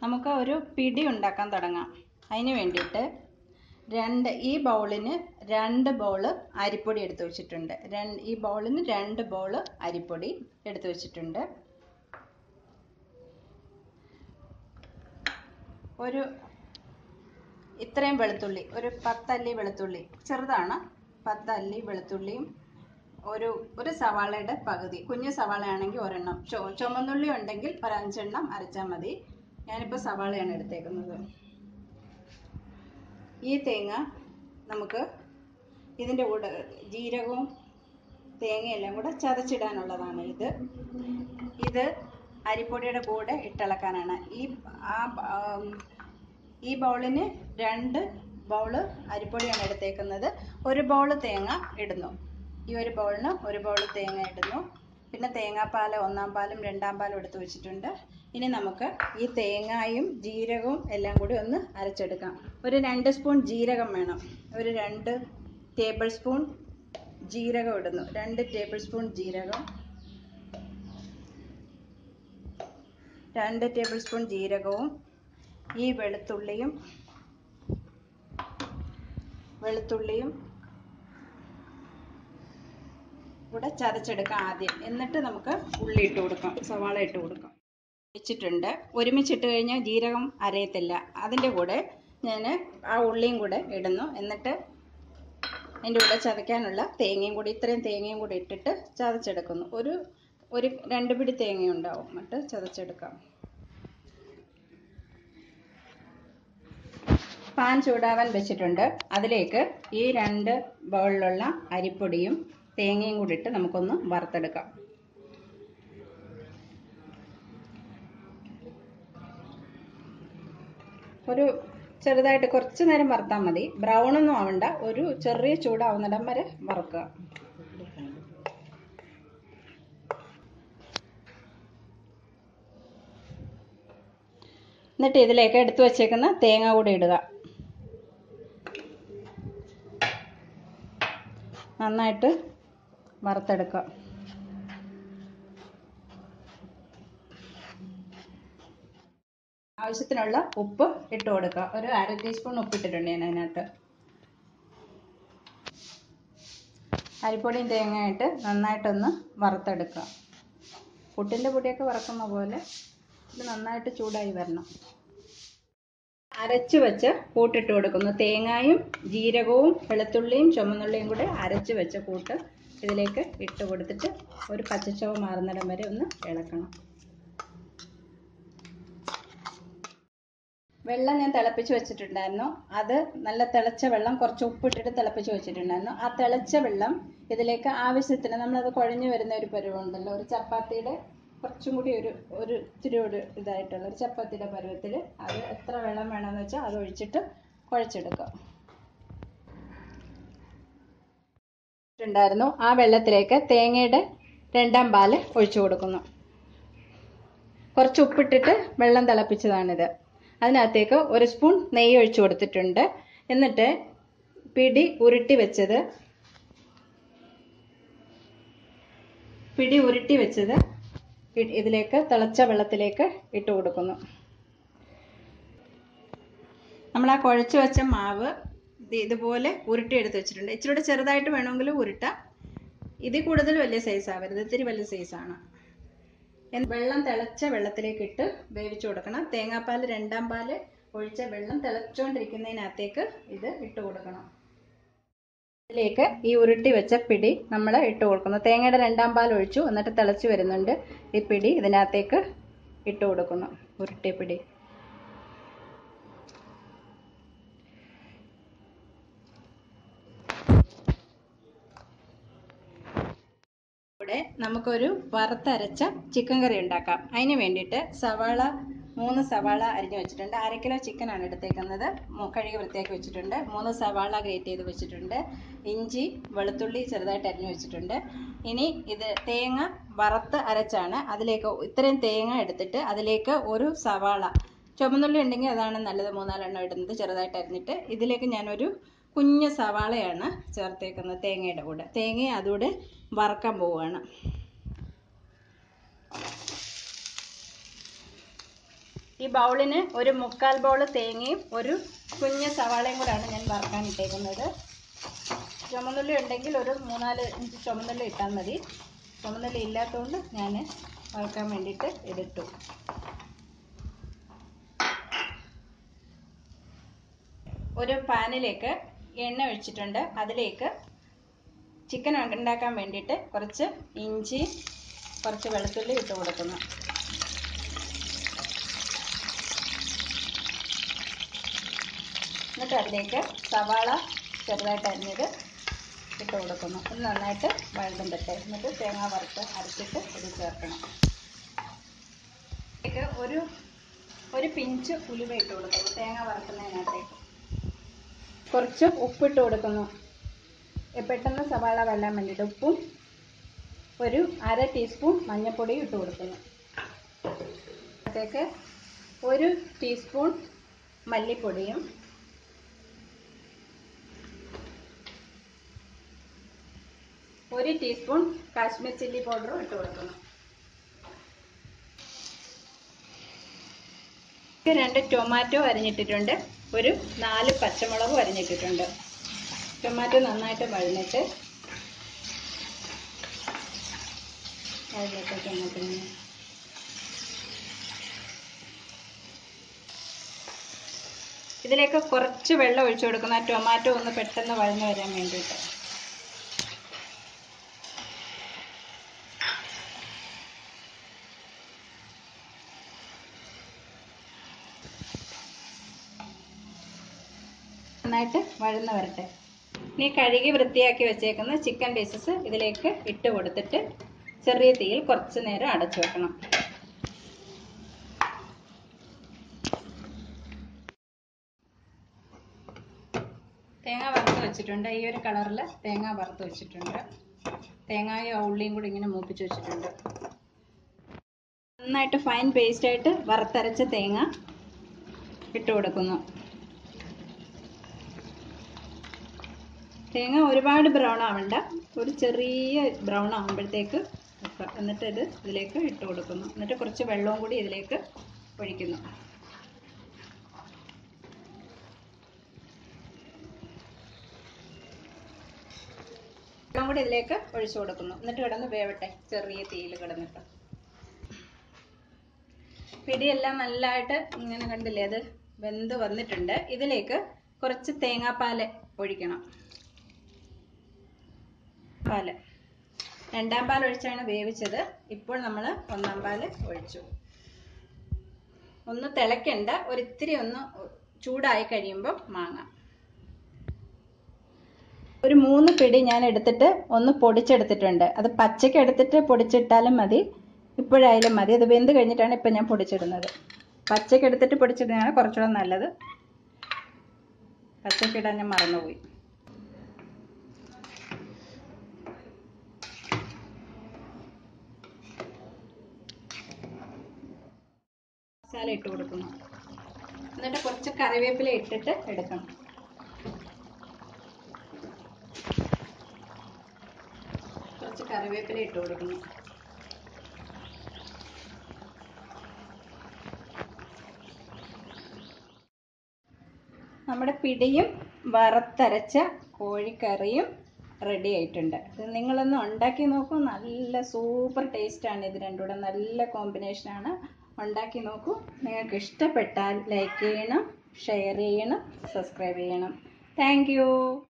നമുക്ക് ഒരു പിടി ഉണ്ടാക്കാൻ തുടങ്ങാം അതിന് വേണ്ടിയിട്ട് രണ്ട് ഈ ബൗളിന് രണ്ട് ബൗള് അരിപ്പൊടി എടുത്ത് വെച്ചിട്ടുണ്ട് രണ്ട് ഈ ബൗളിന് രണ്ട് ബൗള് അരിപ്പൊടി എടുത്ത് വെച്ചിട്ടുണ്ട് ഒരു ഇത്രയും വെളുത്തുള്ളി ഒരു പത്തല്ലി വെളുത്തുള്ളി ചെറുതാണ് പത്തല്ലി വെളുത്തുള്ളിയും ഒരു ഒരു സവാളയുടെ പകുതി കുഞ്ഞു സവാളയാണെങ്കിൽ ഒരെണ്ണം ചുവ ചുമന്നുള്ളി ഉണ്ടെങ്കിൽ ഒരു അഞ്ചെണ്ണം അരച്ചാൽ മതി ഞാനിപ്പോൾ സവാളയാണ് എടുത്തേക്കുന്നത് ഈ തേങ്ങ നമുക്ക് ഇതിൻ്റെ കൂടെ ജീരകവും തേങ്ങയെല്ലാം കൂടെ ചതച്ചിടാനുള്ളതാണ് ഇത് ഇത് അരിപ്പൊടിയുടെ കൂടെ ഇട്ടിളക്കാനാണ് ഈ ആ ആം, ഈ ബൗളിന് രണ്ട് ബൗള് അരിപ്പൊടിയാണ് എടുത്തേക്കുന്നത് ഒരു ബൗള് തേങ്ങ ഇടുന്നു ഈ ഒരു ബൗളിന് ഒരു ബൗള് തേങ്ങ ഇടുന്നു പിന്നെ തേങ്ങാപ്പാൽ ഒന്നാം പാലും രണ്ടാം പാലും എടുത്ത് വെച്ചിട്ടുണ്ട് ഇനി നമുക്ക് ഈ തേങ്ങായും ജീരകവും എല്ലാം കൂടി ഒന്ന് അരച്ചെടുക്കാം ഒരു രണ്ട് സ്പൂൺ ജീരകം വേണം ഒരു രണ്ട് ടേബിൾ സ്പൂൺ ജീരകം ഇടുന്നു രണ്ട് ടേബിൾ സ്പൂൺ ജീരകം രണ്ട് ടേബിൾ സ്പൂൺ ജീരകവും ഈ വെളുത്തുള്ളിയും വെളുത്തുള്ളിയും കൂടെ ചതച്ചെടുക്കാം ആദ്യം എന്നിട്ട് നമുക്ക് ഉള്ളി ഇട്ട് കൊടുക്കാം സവാള ഇട്ട് കൊടുക്കാം വെച്ചിട്ടുണ്ട് ഒരുമിച്ചിട്ട് കഴിഞ്ഞാൽ ജീരകം അരയത്തില്ല അതിൻ്റെ കൂടെ ഞാൻ ആ ഉള്ളിയും കൂടെ ഇടുന്നു എന്നിട്ട് അതിൻ്റെ കൂടെ ചതയ്ക്കാനുള്ള തേങ്ങയും കൂടി ഇത്രയും തേങ്ങയും കൂടി ഇട്ടിട്ട് ചതച്ചെടുക്കുന്നു ഒരു ഒരു രണ്ട് പിടി തേങ്ങ ഉണ്ടാവും എന്നിട്ട് ചതച്ചെടുക്കാം പാൻ ചൂടാവാൻ വെച്ചിട്ടുണ്ട് അതിലേക്ക് ഈ രണ്ട് ബൗളിലുള്ള അരിപ്പൊടിയും തേങ്ങയും കൂടി ഇട്ട് നമുക്കൊന്ന് വറുത്തെടുക്കാം ഒരു ചെറുതായിട്ട് കുറച്ച് നേരം വറുത്താൽ മതി ബ്രൗൺ ഒന്നും ആവണ്ട ഒരു ചെറിയ ചൂടാവുന്നിടം വരെ വറുക്കുക എന്നിട്ട് ഇതിലേക്ക് എടുത്തു വച്ചേക്കുന്ന തേങ്ങ കൂടി ഇടുക നന്നായിട്ട് വറുത്തെടുക്കുക ആവശ്യത്തിനുള്ള ഉപ്പ് ഇട്ട് കൊടുക്കുക ഒരു അര ടീസ്പൂൺ ഉപ്പ് ഇട്ടിട്ടുണ്ട് ഞാൻ അതിനകത്ത് അരിപ്പൊടിയും തേങ്ങയായിട്ട് നന്നായിട്ടൊന്ന് വറുത്തെടുക്കുക പുട്ടിൻ്റെ പൊടിയൊക്കെ വറക്കുന്ന പോലെ ഇത് നന്നായിട്ട് ചൂടായി വരണം അരച്ച് വെച്ച് കൂട്ടിട്ട് കൊടുക്കുന്നു തേങ്ങായും ജീരകവും വെളുത്തുള്ളിയും ചുമന്നുള്ളിയും കൂടെ അരച്ച് വെച്ച കൂട്ട് ഇതിലേക്ക് ഇട്ട് കൊടുത്തിട്ട് ഒരു പച്ചച്ചവ മാറുന്നിടം വരെ ഒന്ന് ഇളക്കണം വെള്ളം ഞാൻ തിളപ്പിച്ച് വെച്ചിട്ടുണ്ടായിരുന്നു അത് നല്ല തിളച്ച വെള്ളം കുറച്ച് ഉപ്പിട്ടിട്ട് തിളപ്പിച്ച് വെച്ചിട്ടുണ്ടായിരുന്നു ആ തിളച്ച വെള്ളം ഇതിലേക്ക് ആവശ്യത്തിന് നമ്മളത് കുഴഞ്ഞു വരുന്ന ഒരു പരുവുണ്ടല്ലോ ഒരു ചപ്പാത്തിയുടെ കുറച്ചും കൂടി ഒരു ഒരു ഇത്തിരി ഒരു ഇതായിട്ടുള്ള ഒരു ചപ്പാത്തിയുടെ പരുവത്തിൽ അത് എത്ര വെള്ളം വേണമെന്ന് വെച്ചാൽ അത് ഒഴിച്ചിട്ട് കുഴച്ചെടുക്കുക ഉണ്ടായിരുന്നു ആ വെള്ളത്തിലേക്ക് തേങ്ങയുടെ രണ്ടാം പാല് ഒഴിച്ചു കൊടുക്കുന്നു കുറച്ച് ഉപ്പിട്ടിട്ട് വെള്ളം തിളപ്പിച്ചതാണിത് അതിനകത്തേക്ക് ഒരു സ്പൂൺ നെയ്യ് ഒഴിച്ചു കൊടുത്തിട്ടുണ്ട് എന്നിട്ട് പിടി ഉരുട്ടി വെച്ചത് പിടി ഉരുട്ടി വെച്ചത് ഇ- ഇതിലേക്ക് തിളച്ച വെള്ളത്തിലേക്ക് ഇട്ട് കൊടുക്കുന്നു നമ്മൾ ആ കുഴച്ച് വെച്ച മാവ് ഇത് ഇതുപോലെ ഉരുട്ടി എടുത്ത് വെച്ചിട്ടുണ്ട് ഇച്ചിരി കൂടെ ചെറുതായിട്ട് വേണമെങ്കിൽ ഉരുട്ടാം ഇതിൽ കൂടുതൽ വലിയ സൈസ് ആവരുത് ഇത്തിരി വലിയ സൈസാണ് വെള്ളം തിളച്ച വെള്ളത്തിലേക്ക് ഇട്ട് വേവിച്ചു കൊടുക്കണം തേങ്ങാപ്പാൽ രണ്ടാം പാല് ഒഴിച്ച വെള്ളം തിളച്ചുകൊണ്ടിരിക്കുന്നതിനകത്തേക്ക് ഇത് ഇട്ട് കൊടുക്കണം ഇതിലേക്ക് ഈ ഉരുട്ടി വെച്ച പിടി നമ്മൾ ഇട്ട് കൊടുക്കുന്നു തേങ്ങയുടെ രണ്ടാം പാൽ ഒഴിച്ചു എന്നിട്ട് തിളച്ച് വരുന്നുണ്ട് ഈ പിടി ഇതിനകത്തേക്ക് ഇട്ട് കൊടുക്കുന്നു ഉരുട്ടിയ പിടി ഇവിടെ നമുക്കൊരു വറുത്തരച്ച ചിക്കൻ കറി ഉണ്ടാക്കാം അതിന് വേണ്ടിയിട്ട് സവാള മൂന്ന് സവാള അരിഞ്ഞു വെച്ചിട്ടുണ്ട് അര കിലോ ചിക്കനാണ് എടുത്തേക്കുന്നത് മു- കഴുകി വൃത്തിയാക്കി വെച്ചിട്ടുണ്ട് മൂന്ന് സവാള ഗ്രേറ്റ് ചെയ്ത് വെച്ചിട്ടുണ്ട് ഇഞ്ചി വെളുത്തുള്ളി ചെറുതായിട്ട് അരിഞ്ഞു വെച്ചിട്ടുണ്ട് ഇനി ഇത് തേങ്ങ വറുത്ത് അരച്ചാണ് അതിലേക്ക് ഇത്രയും തേങ്ങ എടുത്തിട്ട് അതിലേക്ക് ഒരു സവാള ചുമന്നുള്ളി ഉണ്ടെങ്കിൽ അതാണ് നല്ലത് മൂന്നാലെണ്ണം ഇടുന്നത് ചെറുതായിട്ട് അരിഞ്ഞിട്ട് ഇതിലേക്ക് ഞാനൊരു കുഞ്ഞ് സവാളയാണ് ചേർത്തേക്കുന്നത് തേങ്ങയുടെ കൂടെ തേങ്ങ അതുകൂടെ വറക്കാൻ പോവുകയാണ് ഈ ബൗളിന് ഒരു മുക്കാൽ ബൗൾ തേങ്ങയും ഒരു കുഞ്ഞ് സവാളയും കൂടെയാണ് ഞാൻ വറുക്കാൻ ഇട്ടേക്കുന്നത് ചുമന്നുള്ളി ഉണ്ടെങ്കിൽ ഒരു മൂന്നാല് ഇഞ്ച് ചുമന്നുള്ളി ഇട്ടാൽ മതി ചുമന്നുള്ളി ഇല്ലാത്തതുകൊണ്ട് ഞാൻ വറുക്കാൻ വേണ്ടിയിട്ട് ഇതിട്ടു ഒരു പാനിലേക്ക് എണ്ണ ഒഴിച്ചിട്ടുണ്ട് അതിലേക്ക് ചിക്കൻ ഉണ്ടാക്കാൻ വേണ്ടിയിട്ട് കുറച്ച് ഇഞ്ചി കുറച്ച് വെളുത്തുള്ളി ഇട്ട് കൊടുക്കുന്നു എന്നിട്ട് അതിലേക്ക് സവാള ചെറുതായിട്ട് അരിഞ്ഞത് ഇട്ട് കൊടുക്കുന്നു ഇത് നന്നായിട്ട് വഴുതും പറ്റേ എന്നിട്ട് തേങ്ങ വറുത്ത് അരച്ചിട്ട് ഇത് ചേർക്കണം ഇതിലേക്ക് ഒരു ഒരു പിഞ്ച് ഉലുവ ഇട്ട് കൊടുക്കുന്നു തേങ്ങ വറുക്കുന്നതിനകത്തേക്ക് കുറച്ച് ഉപ്പിട്ട് കൊടുക്കുന്നു പെട്ടെന്ന് സവാള വെള്ളാൻ വേണ്ടിയിട്ട് ഉപ്പും ഒരു അര ടീസ്പൂൺ മഞ്ഞൾപ്പൊടിയും ഇട്ട് കൊടുക്കുന്നു അതിലേക്ക് ഒരു ടീസ്പൂൺ മല്ലിപ്പൊടിയും ഒരു ടീസ്പൂൺ കാശ്മീർ ചില്ലി പൗഡറും ഇട്ട് കൊടുക്കുന്നു രണ്ട് ടൊമാറ്റോ അരിഞ്ഞിട്ടിട്ടുണ്ട് ഒരു നാല് പച്ചമുളകും അരിഞ്ഞിട്ടിട്ടുണ്ട് ടൊമാറ്റോ നന്നായിട്ട് വഴഞ്ഞിട്ട് അതിലേക്കൊക്കെ അങ്ങോട്ട് ഇങ്ങനെ ഇതിലേക്ക് കുറച്ച് വെള്ളം ഒഴിച്ചു കൊടുക്കുന്ന ആ ടൊമാറ്റോ ഒന്ന് പെട്ടെന്ന് വഴഞ്ഞു വരാൻ വേണ്ടിയിട്ട് നന്നായിട്ട് വഴന്ന് വരട്ടെ ഇനി കഴുകി വൃത്തിയാക്കി വെച്ചേക്കുന്ന ചിക്കൻ പീസസ് ഇതിലേക്ക് ഇട്ട് കൊടുത്തിട്ട് ചെറിയ തീയിൽ കുറച്ച് നേരം അടച്ചു വെക്കണം തേങ്ങ വറുത്ത് വെച്ചിട്ടുണ്ട് ഈ ഒരു കളറിൽ തേങ്ങ വറുത്ത് വെച്ചിട്ടുണ്ട് തേങ്ങായും ഉള്ളിയും കൂടി ഇങ്ങനെ മൂപ്പിച്ച് വെച്ചിട്ടുണ്ട് നന്നായിട്ട് ഫൈൻ പേസ്റ്റായിട്ട് വറുത്തരച്ച തേങ്ങ ഇട്ട് കൊടുക്കുന്നു തേങ്ങ ഒരുപാട് ബ്രൗൺ ആവണ്ട ഒരു ചെറിയ ബ്രൗൺ ആകുമ്പോഴത്തേക്ക് വെക്കുക എന്നിട്ട് ഇത് ഇതിലേക്ക് ഇട്ട് കൊടുക്കുന്നു എന്നിട്ട് കുറച്ച് വെള്ളവും കൂടി ഇതിലേക്ക് ഒഴിക്കുന്നു വെള്ളം കൂടി ഇതിലേക്ക് ഒഴിച്ചു കൊടുക്കുന്നു എന്നിട്ട് കിടന്ന് വേവട്ടെ ചെറിയ തീയിൽ കിടന്നിട്ട് പിടിയെല്ലാം നല്ലതായിട്ട് ഇങ്ങനെ കണ്ടില്ലേ അത് വെന്ത് വന്നിട്ടുണ്ട് ഇതിലേക്ക് കുറച്ച് തേങ്ങാപ്പാല് ഒഴിക്കണം പാല് രണ്ടാം പാൽ ഒഴിച്ചാണ് വേവിച്ചത് ഇപ്പോൾ നമ്മൾ ഒന്നാം പാല് ഒഴിച്ചു ഒന്ന് തിളയ്ക്കണ്ട ഒരിത്തിരി ഒന്ന് ചൂടായി കഴിയുമ്പോൾ മാങ്ങാം ഒരു മൂന്ന് പിടി ഞാൻ എടുത്തിട്ട് ഒന്ന് പൊടിച്ചെടുത്തിട്ടുണ്ട് അത് പച്ചയ്ക്ക് എടുത്തിട്ട് പൊടിച്ചിട്ടാലും മതി ഇപ്പോഴായാലും മതി അത് വെന്ത് കഴിഞ്ഞിട്ടാണ് ഇപ്പം ഞാൻ പൊടിച്ചിടുന്നത് പച്ചയ്ക്ക് എടുത്തിട്ട് പൊടിച്ചിടുന്നതാണ് കുറച്ചുകൂടെ നല്ലത് പച്ചയ്ക്ക് ഇടാൻ ഞാൻ മറന്നുപോയി മസാല ഇട്ട് കൊടുക്കുന്നു എന്നിട്ട് കുറച്ച് കറിവേപ്പില ഇട്ടിട്ട് എടുക്കണം കുറച്ച് കറിവേപ്പില ഇട്ട് കൊടുക്കുന്നു നമ്മുടെ പിടിയും വറുത്തരച്ച കോഴിക്കറിയും റെഡി ആയിട്ടുണ്ട് ഇത് നിങ്ങളൊന്ന് ഉണ്ടാക്കി നോക്കൂ നല്ല സൂപ്പർ ടേസ്റ്റാണ് ഇത് രണ്ടും കൂടെ നല്ല കോമ്പിനേഷനാണ് ഉണ്ടാക്കി നോക്കൂ നിങ്ങൾക്ക് ഇഷ്ടപ്പെട്ടാൽ ലൈക്ക് ചെയ്യണം ഷെയർ ചെയ്യണം സബ്സ്ക്രൈബ് ചെയ്യണം താങ്ക്